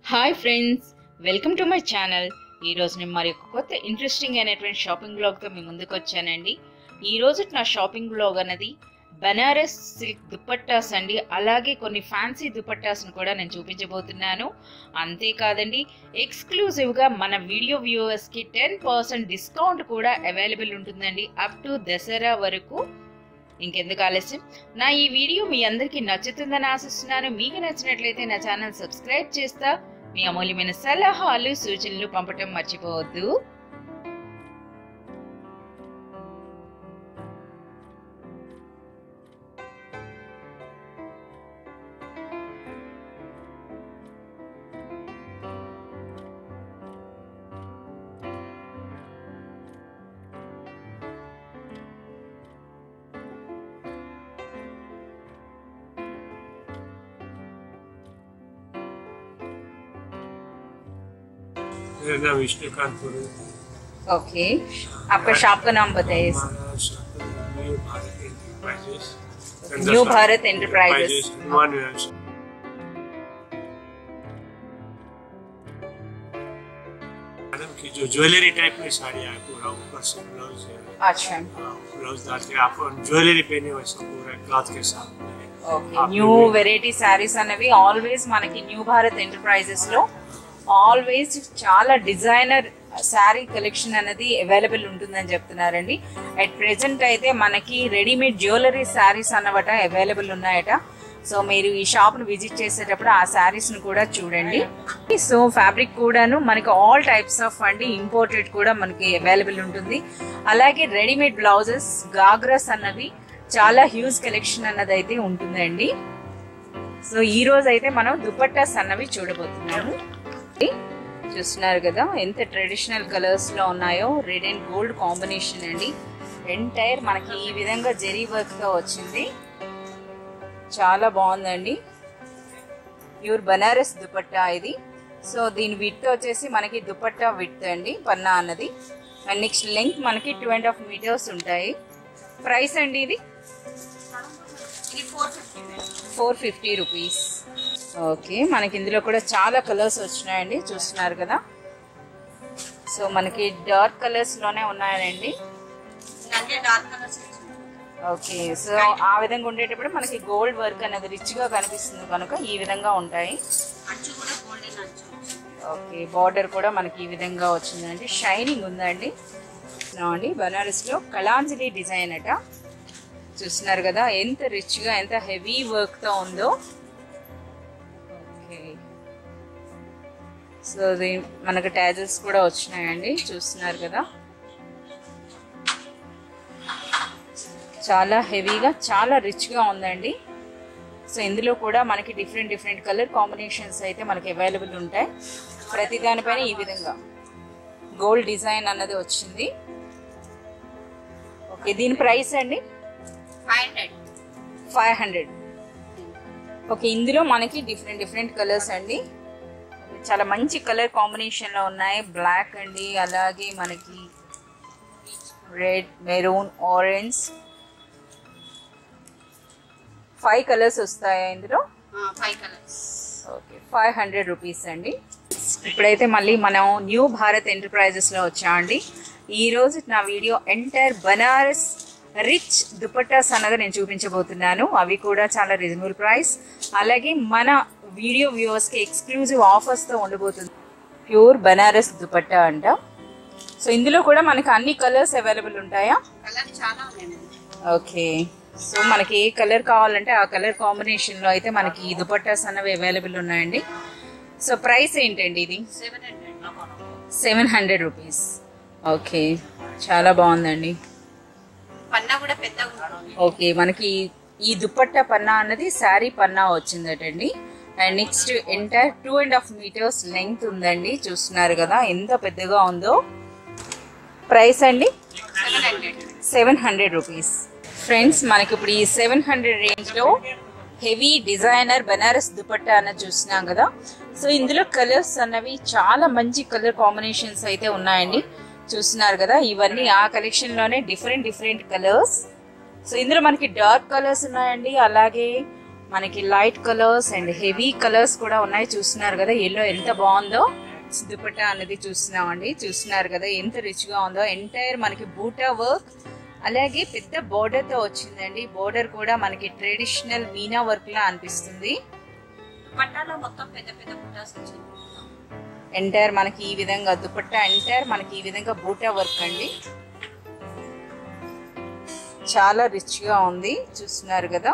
hi friends welcome to my channel ఈరోజు నేను మరి ఒక కొత్త ఇంట్రెస్టింగ్ అయినటువంటి షాపింగ్ బ్లాగ్తో మీ ముందుకు వచ్చానండి ఈ రోజు నా షాపింగ్ బ్లాగ్ అన్నది బనారస్ సిల్క్ దుపట్టాస్ అండి అలాగే కొన్ని ఫ్యాన్సీ దుపట్టాస్ని కూడా నేను చూపించబోతున్నాను అంతేకాదండి ఎక్స్క్లూజివ్గా మన వీడియో వ్యూవర్స్కి టెన్ పర్సెంట్ డిస్కౌంట్ కూడా అవైలబుల్ ఉంటుందండి అప్ టు దసరా వరకు ఇంకెందుకు ఆలస్యం నా ఈ వీడియో మీ అందరికీ నచ్చుతుందని ఆశిస్తున్నాను మీకు నచ్చినట్లయితే నా ఛానల్ సబ్స్క్రైబ్ చేస్తా మీ అమూల్యమైన సలహాలు సూచనలు పంపటం మర్చిపోవద్దు मेरा नाम विष्णुकांत पुरोहित है ओके आपका शॉप का नाम बताइए हमारा shop new Bharat enterprises new Bharat enterprises Hanuman Vihar madam की जो ज्वेलरी टाइप में साड़ी है पूरा ऊपर से ब्लाउज है अच्छा ब्लाउज डाल के आप ज्वेलरी पहने वैसा पूरा क्लॉथ के साथ में ఓకే న్యూ వెరైటీ శారీస్ అనేవి ఆల్వేస్ మనకి న్యూ భారత్ ఎంటర్ప్రైజెస్ లో ఆల్వేస్ చాలా డిజైనర్ శారీ కలెక్షన్ అనేది అవైలబుల్ ఉంటుందని చెప్తున్నారండి అట్ ప్రెసెంట్ అయితే మనకి రెడీమేడ్ జ్యువెలరీ శారీస్ అన్నమాట అవైలబుల్ ఉన్నాయట సో మీరు ఈ షాప్ను విజిట్ చేసేటప్పుడు ఆ శారీస్ను కూడా చూడండి సో ఫ్యాబ్రిక్ కూడాను మనకి ఆల్ టైప్స్ ఆఫ్ అండి ఇంపోర్టెడ్ కూడా మనకి అవైలబుల్ ఉంటుంది అలాగే రెడీమేడ్ బ్లౌజెస్ గాగ్రాస్ అన్నవి చాలా హ్యూజ్ కలెక్షన్ అన్నది అయితే ఉంటుందండి సో ఈ రోజు అయితే మనం దుపట్టాస్ అన్నవి చూడబోతున్నాము చూస్తున్నారు కదా ఎంత ట్రెడిషనల్ కలర్స్ లో ఉన్నాయో రెడ్ అండ్ గోల్డ్ కాంబినేషన్ అండి ఎంటైర్ మనకి ఈ విధంగా జెరీ వర్క్ తో వచ్చింది చాలా బాగుందండి ప్యూర్ బనారస్ దుపట్టా ఇది సో దీని విత్ వచ్చేసి మనకి దుపట్టా విత్ అండి పన్నా అన్నది అండ్ నెక్స్ట్ లెంగ్త్ మనకి టూ అండ్ హాఫ్ మీటర్స్ ఉంటాయి ప్రైస్ అండి ఇది ఫోర్ ఫిఫ్టీ రూపీస్ ఓకే మనకి ఇందులో కూడా చాలా కలర్స్ వచ్చినాయండి చూస్తున్నారు కదా సో మనకి డార్క్ కలర్స్ లోనే ఉన్నాయండి ఓకే సో ఆ విధంగా ఉండేటప్పుడు మనకి గోల్డ్ వర్క్ అనేది రిచ్ గా కనిపిస్తుంది కనుక ఈ విధంగా ఉంటాయి ఓకే బార్డర్ కూడా మనకి ఈ విధంగా వచ్చిందండి షైనింగ్ ఉందండి అండి బనారస్ లో కళాంజలి డిజైన్ అట చూస్తున్నారు కదా ఎంత రిచ్ గా ఎంత హెవీ వర్క్ తో ఉందో ఓకే సో ఇది మనకు ట్యాజెస్ కూడా వచ్చినాయండి చూస్తున్నారు కదా చాలా హెవీగా చాలా రిచ్గా ఉందండి సో ఇందులో కూడా మనకి డిఫరెంట్ డిఫరెంట్ కలర్ కాంబినేషన్స్ అయితే మనకి అవైలబుల్ ఉంటాయి ప్రతి దానిపైన ఈ విధంగా గోల్డ్ డిజైన్ అన్నది వచ్చింది ఓకే దీని ప్రైస్ అండి ఫైవ్ హండ్రెడ్ ఓకే ఇందులో మనకి డిఫరెంట్ డిఫరెంట్ కలర్స్ అండి చాలా మంచి కలర్ కాంబినేషన్లో ఉన్నాయి బ్లాక్ అండి అలాగే మనకి red maroon orange five colours వస్తాయా ఇందులో ఓకే ఫైవ్ హండ్రెడ్ రూపీస్ అండి ఇప్పుడైతే మళ్ళీ మనం న్యూ భారత్ ఎంటర్ప్రైజెస్లో వచ్చామండి ఈరోజు నా video entire Banaras rich dupattas అన్నది నేను చూపించబోతున్నాను అవి కూడా చాలా రీజనబుల్ ప్రైస్ అలాగే మన వీడియో వ్యూవర్స్కి ఎక్స్క్లూజివ్ ఆఫర్స్తో ఉండబోతుంది ప్యూర్ బనారస్ దుపట్టా అంట సో ఇందులో కూడా మనకి అన్ని కలర్స్ అవైలబుల్ ఉంటాయా ఓకే సో మనకి ఏ కలర్ కావాలంటే ఆ కలర్ కాంబినేషన్లో అయితే మనకి ఈ దుపట్టాస్ అన్నవి అవైలబుల్ ఉన్నాయండి సో ప్రైస్ ఏంటండి ఇది సెవెన్ హండ్రెడ్ రూపీస్ ఓకే చాలా బాగుందండి పన్నా కూడా పెద్దగా ఓకే మనకి ఈ దుపట్టా పన్నా అన్నది శారీ పన్నా వచ్చిందటండి and next entire two and half metres length ఉందండి చూస్తున్నారు కదా ఎంత పెద్దగా ఉందో ప్రైస్ అండి seven hundred seven hundred rupees friends మనకి ఇప్పుడు ఈ సెవెన్ హండ్రెడ్ రేంజ్లో హెవీ డిజైనర్ బనారస్ దుపట్టా అన్నది చూస్తున్నాం కదా సో ఇందులో కలర్స్ అన్నవి చాలా మంచి కలర్ కాంబినేషన్స్ అయితే ఉన్నాయండి చూస్తున్నారు కదా ఇవన్నీ ఆ కలెక్షన్లోనే డిఫరెంట్ డిఫరెంట్ కలర్స్ సో ఇందులో మనకి డార్క్ కలర్స్ ఉన్నాయండి అలాగే మనకి light colours and heavy colours కూడా ఉన్నాయి చూస్తున్నారు కదా ఎల్లో ఎంత బాగుందో దుపట్టా అనేది చూస్తున్నామండి చూస్తున్నారు కదా ఎంత రిచ్ గా ఉందో ఎంటైర్ మనకి బూటా వర్క్ అలాగే పెద్ద బోర్డర్ తో వచ్చిందండి బోర్డర్ కూడా మనకి ట్రెడిషనల్ మీనా వర్క్ లా అనిపిస్తుంది పట్టాలో మొత్తం పెద్ద పెద్ద బుటాస్ వచ్చింది ఎంటైర్ మనకి ఈ విధంగా దుపట్టా ఎంటైర్ మనకి ఈ విధంగా బూటా వర్క్ అండి చాలా రిచ్ గా ఉంది చూస్తున్నారు కదా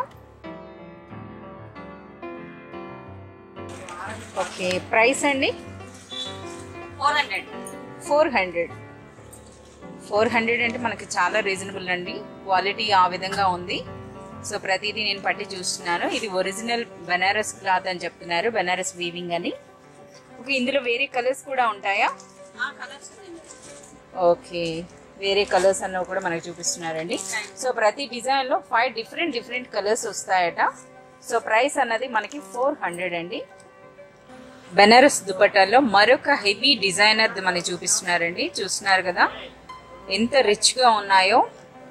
ఓకే ప్రైస్ అండి four hundred four hundred four hundred అంటే మనకి చాలా రీజనబుల్ అండి క్వాలిటీ ఆ విధంగా ఉంది సో ప్రతిదీ నేను పట్టి చూస్తున్నాను ఇది ఒరిజినల్ బెనారస్ క్లాత్ అని చెప్తున్నారు బెనారస్ వీవింగ్ అని ఓకే ఇందులో వేరే కలర్స్ కూడా ఉంటాయా కలర్స్ ఉన్నాయి ఓకే వేరే కలర్స్ అన్నవి కూడా మనకు చూపిస్తున్నారండి సో ప్రతి డిజైన్ లో ఫైవ్ డిఫరెంట్ డిఫరెంట్ కలర్స్ వస్తాయట సో ప్రైస్ అన్నది మనకి ఫోర్ హండ్రెడ్ అండి బెనారస్ దుపట్టాల్లో మరొక హెవీ డిజైనర్ మనకి చూపిస్తున్నారండి చూస్తున్నారు కదా ఎంత రిచ్ గా ఉన్నాయో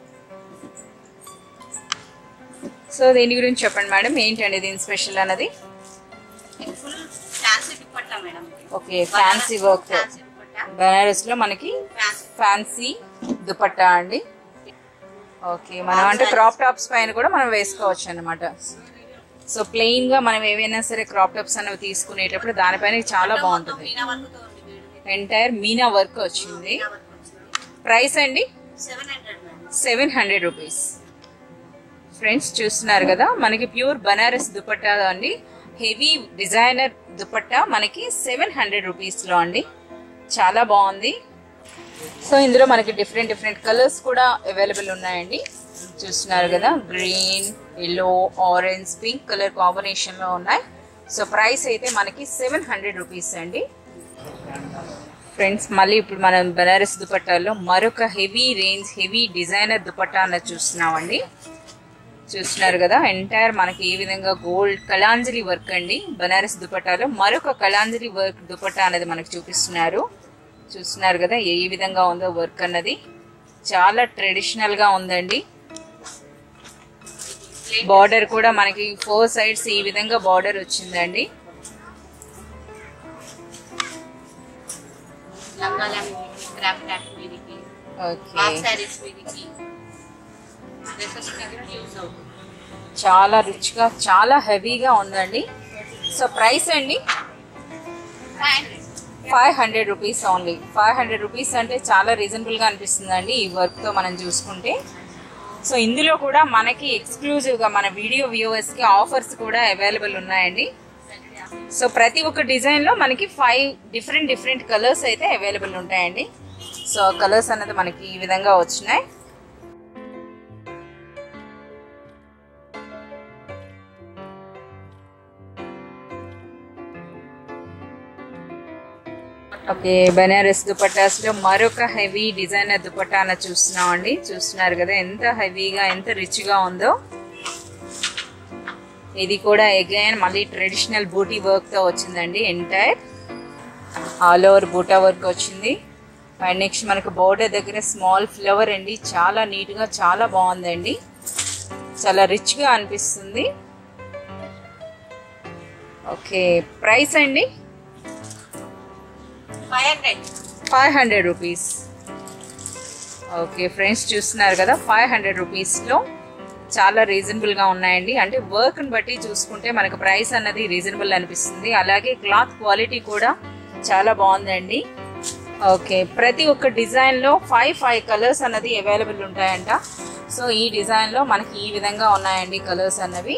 సో దీని గురించి చెప్పండి మేడం ఏంటండి దీని స్పెషల్ అన్నది ఇది full fancy dupatta madam okay fancy work fancy dupatta Benaras లో మనకి ఫ్యాన్సీ ఫ్యాన్సీ దుపట్టా అండి ఓకే మనం అంటే క్రాప్ టాప్స్ పైన కూడా మనం వేసుకోవచ్చు అన్నమాట సో ప్లెయిన్ గా మనం ఏవైనా సరే క్రాప్ టాప్స్ అనేవి తీసుకునేటప్పుడు దానిపైన చాలా బాగుంటుంది మీనా వర్క్తో ఉంది మేడం ఎంటైర్ మీనా వర్క్ వచ్చింది మీనా వర్క్ వచ్చింది ప్రైస్ అండి seven hundred madam seven hundred rupees friends చూస్తున్నారు కదా మనకి ప్యూర్ బనారస్ దుపట్టా అండి హెవీ డిజైనర్ దుపట్టా మనకి సెవెన్ హండ్రెడ్ రూపీస్లో అండి చాలా బాగుంది సో ఇందులో మనకి డిఫరెంట్ డిఫరెంట్ కలర్స్ కూడా అవైలబుల్ ఉన్నాయండి చూస్తున్నారు కదా green yellow orange pink colour కాంబినేషన్లో ఉన్నాయి సో ప్రైస్ అయితే మనకి సెవెన్ హండ్రెడ్ రూపీస్ అండి ఫ్రెండ్స్ మళ్ళీ ఇప్పుడు మనం బనారస్ దుపట్టాలో మరొక heavy range heavy designer dupatta అన్నది చూస్తున్నామండి చూస్తున్నారు కదా ఎంటైర్ మనకి ఏ విధంగా గోల్డ్ కళాంజలి వర్క్ అండి బనారస్ దుపట్టాలో మరొక కళాంజలి వర్క్ దుపట్టా అనేది మనకు చూపిస్తున్నారు చూస్తున్నారు కదా ఏ విధంగా ఉందో వర్క్ అన్నది చాలా ట్రెడిషనల్ గా ఉందండి బార్డర్ కూడా మనకి ఫోర్ సైడ్స్ ఈ విధంగా బార్డర్ వచ్చిందండి లంగాల మీదికి క్రాప్ టాప్ మీదికి ఓకే హాఫ్ శారీస్ మీదికి డ్రెస్సెస్ మీదకి యూజ్ అవుతుంది చాలా రిచ్ గా చాలా హెవీగా ఉందండి సో ప్రైస్ అండి five hundred five hundred rupees only five hundred rupees అంటే చాలా రీజనబుల్గా అనిపిస్తుందండి ఈ వర్క్తో మనం చూసుకుంటే సో ఇందులో కూడా మనకి ఎక్స్క్లూజివ్గా మన వీడియో వ్యూవర్స్కి ఆఫర్స్ కూడా అవైలబుల్ ఉన్నాయండి సో ప్రతి ఒక్క డిజైన్లో మనకి ఫైవ్ డిఫరెంట్ డిఫరెంట్ కలర్స్ అయితే అవైలబుల్ ఉంటాయండి సో కలర్స్ అనేది మనకి ఈ విధంగా వచ్చినాయి ఓకే బనారస్ దుపట్టాస్ లో మరొక హెవీ డిజైనర్ దుపట్టా అన్న చూస్తున్నాం అండి చూస్తున్నారు కదా ఎంత హెవీగా ఎంత రిచ్ గా ఉందో ఇది కూడా అగైన్ మళ్ళీ ట్రెడిషనల్ బూటీ వర్క్ తో వచ్చిందండి ఎంటైర్ ఆల్ ఓవర్ బూటా వర్క్ వచ్చింది అండ్ నెక్స్ట్ మనకు బోర్డర్ దగ్గర స్మాల్ ఫ్లవర్ అండి చాలా నీట్ గా చాలా బాగుందండి చాలా రిచ్ గా అనిపిస్తుంది ఓకే ప్రైస్ అండి five hundred five hundred rupees okay friends చూస్తున్నారు కదా ఫైవ్ హండ్రెడ్ రూపీస్లో చాలా రీజనబుల్గా ఉన్నాయండి అంటే వర్క్ని బట్టి చూసుకుంటే మనకు ప్రైస్ అన్నది రీజనబుల్ అనిపిస్తుంది అలాగే క్లాత్ క్వాలిటీ కూడా చాలా బాగుందండి ఓకే ప్రతి ఒక్క డిజైన్లో ఫైవ్ ఫైవ్ కలర్స్ అన్నది అవైలబుల్ ఉంటాయంట సో ఈ డిజైన్లో మనకి ఈ విధంగా ఉన్నాయండి కలర్స్ అన్నవి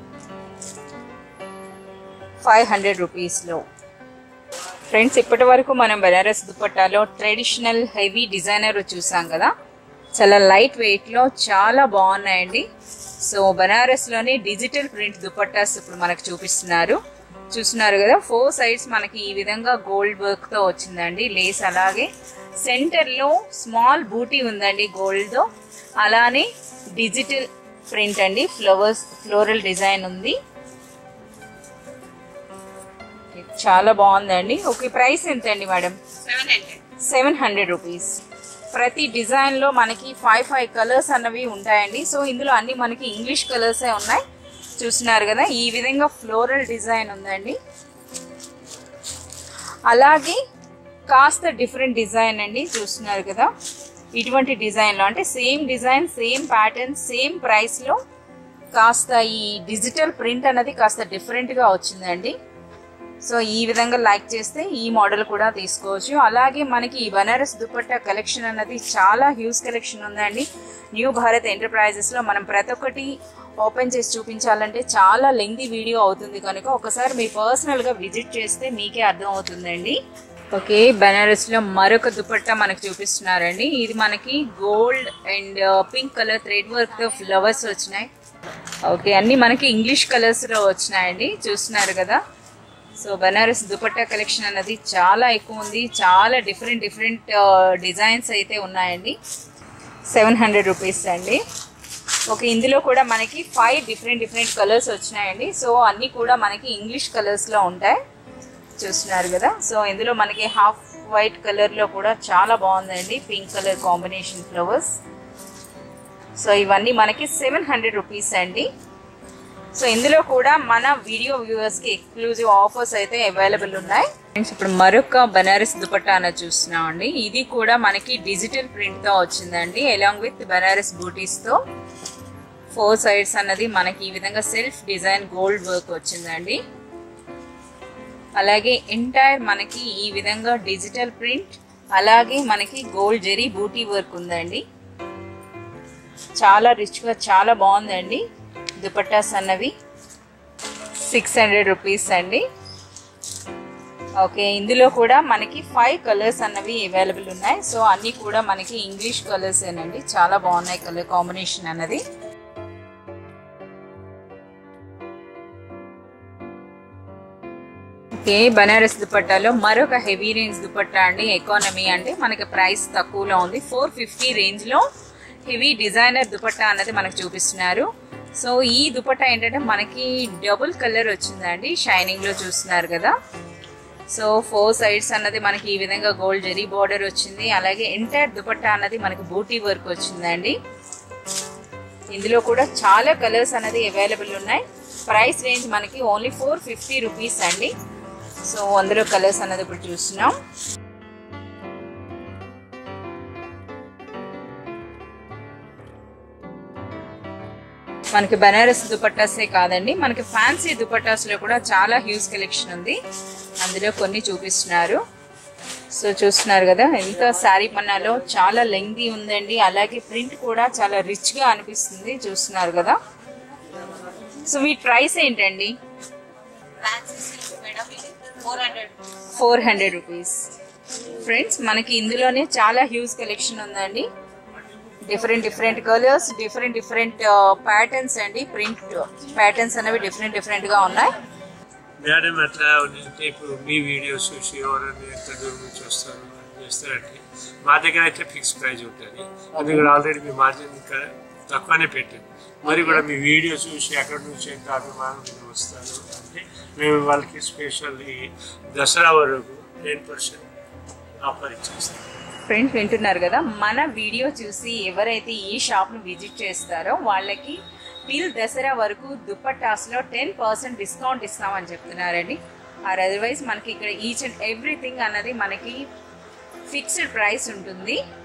ఫైవ్ హండ్రెడ్ రూపీస్లో ఫ్రెండ్స్ ఇప్పటి వరకు మనం బెనారస్ దుపట్టాలో ట్రెడిషనల్ హెవీ డిజైనర్ చూసాం కదా చాలా లైట్ వెయిట్ లో చాలా బాగున్నాయండి సో బనారస్ లోని డిజిటల్ ప్రింట్ దుపట్టాస్ ఇప్పుడు మనకు చూపిస్తున్నారు చూస్తున్నారు కదా ఫోర్ సైడ్స్ మనకి ఈ విధంగా గోల్డ్ వర్క్ తో వచ్చిందండి లేస్ అలాగే సెంటర్ లో స్మాల్ బూటీ ఉందండి గోల్డ్ తో అలానే డిజిటల్ ప్రింట్ అండి ఫ్లవర్స్ ఫ్లోరల్ డిజైన్ ఉంది చాలా బాగుందండి ఓకే ప్రైస్ ఎంత అండి madam seven hundred seven hundred rupees ప్రతి డిజైన్ లో మనకి ఫైవ్ ఫైవ్ కలర్స్ అన్నవి ఉంటాయండి సో ఇందులో అన్ని మనకి ఇంగ్లీష్ కలర్సే ఉన్నాయి చూస్తున్నారు కదా ఈ విధంగా ఫ్లోరల్ డిజైన్ ఉందండి అలాగే కాస్త డిఫరెంట్ డిజైన్ అండి చూస్తున్నారు కదా ఇటువంటి డిజైన్లో అంటే same design same pattern same ప్రైస్లో కాస్త ఈ డిజిటల్ ప్రింట్ అనేది కాస్త డిఫరెంట్గా వచ్చిందండి సో ఈ విధంగా లైక్ చేస్తే ఈ మోడల్ కూడా తీసుకోవచ్చు అలాగే మనకి ఈ బనారస్ దుపట్టా కలెక్షన్ అన్నది చాలా హ్యూజ్ కలెక్షన్ ఉందండి న్యూ భారత్ ఎంటర్ప్రైజెస్లో మనం ప్రతి ఒక్కటి ఓపెన్ చేసి చూపించాలంటే చాలా లెంగ్ది వీడియో అవుతుంది కనుక ఒకసారి మీరు పర్సనల్గా విజిట్ చేస్తే మీకే అర్థం అవుతుందండి ఓకే బనారస్లో మరొక దుపట్టా మనకు చూపిస్తున్నారండి ఇది మనకి gold and pink colour thread వర్క్తో ఫ్లవర్స్ వచ్చినాయి ఓకే అన్నీ మనకి ఇంగ్లీష్ కలర్స్లో వచ్చినాయండి చూస్తున్నారు కదా సో బనారస్ దుపట్టా కలెక్షన్ అన్నది చాలా ఎక్కువ ఉంది చాలా డిఫరెంట్ డిఫరెంట్ డిజైన్స్ అయితే ఉన్నాయండి సెవెన్ హండ్రెడ్ రూపీస్ అండి ఓకే ఇందులో కూడా మనకి ఫైవ్ డిఫరెంట్ డిఫరెంట్ కలర్స్ వచ్చినాయండి సో అన్నీ కూడా మనకి ఇంగ్లీష్ కలర్స్లో ఉంటాయి చూస్తున్నారు కదా సో ఇందులో మనకి హాఫ్ వైట్ కలర్లో కూడా చాలా బాగుందండి pink colour combination flowers so ఇవన్నీ మనకి సెవెన్ హండ్రెడ్ రూపీస్ అండి సో ఇందులో కూడా మన వీడియో వ్యూవర్స్కి ఎక్స్క్లూజివ్ ఆఫర్స్ అయితే అవైలబుల్ ఉన్నాయి ఫ్రెండ్స్ ఇప్పుడు మరొక బనారస్ దుపట్టా అనేది చూస్తున్నాం అండి ఇది కూడా మనకి డిజిటల్ ప్రింట్తో వచ్చిందండి అలాంగ్ విత్ బనారస్ బూటీస్తో ఫోర్ సైడ్స్ అన్నది మనకి ఈ విధంగా సెల్ఫ్ డిజైన్ గోల్డ్ వర్క్ వచ్చిందండి అలాగే ఎంటైర్ మనకి ఈ విధంగా డిజిటల్ ప్రింట్ అలాగే మనకి గోల్డ్ జెరీ బూటీ వర్క్ ఉందండి చాలా రిచ్గా చాలా బాగుందండి దుపట్టాస్ అన్నవి సిక్స్ హండ్రెడ్ రూపీస్ అండి ఓకే ఇందులో కూడా మనకి ఫైవ్ కలర్స్ అన్నవి అవైలబుల్ ఉన్నాయి సో అన్నీ కూడా మనకి ఇంగ్లీష్ కలర్స్ ఏనండి చాలా బాగున్నాయి కలర్ కాంబినేషన్ అన్నది ఓకే బనారస్ దుపట్టాలో మరొక హెవీ రేంజ్ దుపట్టా అండి ఎకానమీ అంటే మనకి ప్రైస్ తక్కువలో ఉంది ఫోర్ ఫిఫ్టీ రేంజ్లో హెవీ డిజైనర్ దుపట్టా అన్నది మనకు చూపిస్తున్నారు సో ఈ దుపట్టా ఏంటంటే మనకి డబుల్ కలర్ వచ్చిందండి షైనింగ్లో చూస్తున్నారు కదా సో ఫోర్ సైడ్స్ అన్నది మనకి ఈ విధంగా గోల్డ్ జెరీ బార్డర్ వచ్చింది అలాగే ఎంటైర్ దుపట్టా అన్నది మనకి బూటీ వర్క్ వచ్చిందండి ఇందులో కూడా చాలా కలర్స్ అనేది అవైలబుల్ ఉన్నాయి ప్రైస్ రేంజ్ మనకి ఓన్లీ ఫోర్ ఫిఫ్టీ రూపీస్ అండి సో అందులో కలర్స్ అన్నది ఇప్పుడు చూస్తున్నాం మనకి బనారస్ దుపట్టాసే కాదండి మనకి ఫ్యాన్సీ దుపట్టాస్లో కూడా చాలా హ్యూజ్ కలెక్షన్ ఉంది అందులో కొన్ని చూపిస్తున్నారు సో చూస్తున్నారు కదా ఎంత శారీ పన్నాలో చాలా లెంగ్దీ ఉందండి అలాగే ప్రింట్ కూడా చాలా రిచ్గా అనిపిస్తుంది చూస్తున్నారు కదా సో వీటి ప్రైస్ ఏంటండి ఫ్యాన్సీ సిల్క్ మేడం ఇది four hundred four hundred rupees friends మనకి ఇందులోనే చాలా హ్యూజ్ కలెక్షన్ ఉందండి different different colours different different patterns అండి ప్రింట్ ప్యాటర్న్స్ అనేవి డిఫరెంట్ డిఫరెంట్గా ఉన్నాయి మేడం ఎట్లా అంటే ఇప్పుడు మీ వీడియోస్ చూసి ఎవరైనా ఎంత దూరం నుంచి వస్తారు అని చేస్తారంటే మా దగ్గర అయితే ఫిక్స్ ప్రైస్ ఉంటుంది అందుకని ఆల్రెడీ మీ మార్జిన్ ఇంకా తక్కువనే పెట్టాను మరి కూడా మీ వీడియో చూసి ఎక్కడి నుంచి ఎంత అభిమానం మీరు వస్తారు అంటే మేము వాళ్ళకి స్పెషల్ ఈ దసరా వరకు టెన్ పర్సెంట్ ఆఫర్ ఇచ్చేస్తాం ఫ్రెండ్స్ వింటున్నారు కదా మన వీడియో చూసి ఎవరైతే ఈ షాప్ను విజిట్ చేస్తారో వాళ్ళకి టిల్ దసరా వరకు దుప్పటాస్లో టెన్ పర్సెంట్ డిస్కౌంట్ ఇస్తామని చెప్తున్నారండి ఆర్ అదర్వైజ్ మనకి ఇక్కడ ఈచ్ అండ్ ఎవ్రీథింగ్ అన్నది మనకి ఫిక్స్డ్ ప్రైస్ ఉంటుంది